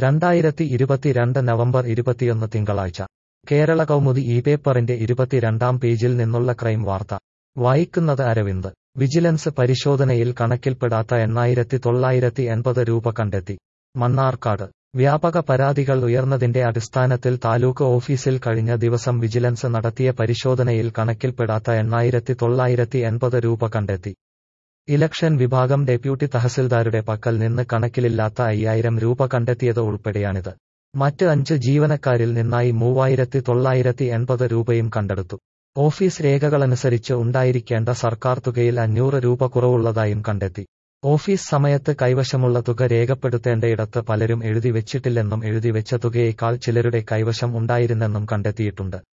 രണ്ടായിരത്തി ഇരുപത്തിരണ്ട് നവംബർ ഇരുപത്തിയൊന്ന് തിങ്കളാഴ്ച കേരള കൗമുദി ഈ പേപ്പറിന്റെ ഇരുപത്തിരണ്ടാം പേജിൽ നിന്നുള്ള ക്രൈം വാർത്ത വായിക്കുന്നത് അരവിന്ദ് വിജിലൻസ് പരിശോധനയിൽ കണക്കിൽപ്പെടാത്ത എണ്ണായിരത്തി തൊള്ളായിരത്തി എൺപത് രൂപ കണ്ടെത്തി മണ്ണാർക്കാട് വ്യാപക പരാതികൾ ഉയർന്നതിന്റെ അടിസ്ഥാനത്തിൽ താലൂക്ക് ഓഫീസിൽ കഴിഞ്ഞ ദിവസം വിജിലൻസ് നടത്തിയ പരിശോധനയിൽ കണക്കിൽപ്പെടാത്ത എണ്ണായിരത്തി തൊള്ളായിരത്തി എൺപത് രൂപ കണ്ടെത്തി ഇലക്ഷൻ വിഭാഗം ഡെപ്യൂട്ടി തഹസിൽദാരുടെ പക്കൽ നിന്ന് കണക്കിലില്ലാത്ത അയ്യായിരം രൂപ കണ്ടെത്തിയത് ഉൾപ്പെടെയാണിത് മറ്റ് അഞ്ച് ജീവനക്കാരിൽ നിന്നായി മൂവായിരത്തി തൊള്ളായിരത്തി എൺപത് രൂപയും കണ്ടെടുത്തു ഓഫീസ് രേഖകളനുസരിച്ച് ഉണ്ടായിരിക്കേണ്ട സർക്കാർ തുകയിൽ അഞ്ഞൂറ് രൂപ കുറവുള്ളതായും കണ്ടെത്തി ഓഫീസ് സമയത്ത് കൈവശമുള്ള തുക രേഖപ്പെടുത്തേണ്ടയിടത്ത് പലരും എഴുതി വെച്ചിട്ടില്ലെന്നും എഴുതി വെച്ച തുകയേക്കാൾ ചിലരുടെ കൈവശം ഉണ്ടായിരുന്നെന്നും കണ്ടെത്തിയിട്ടുണ്ട്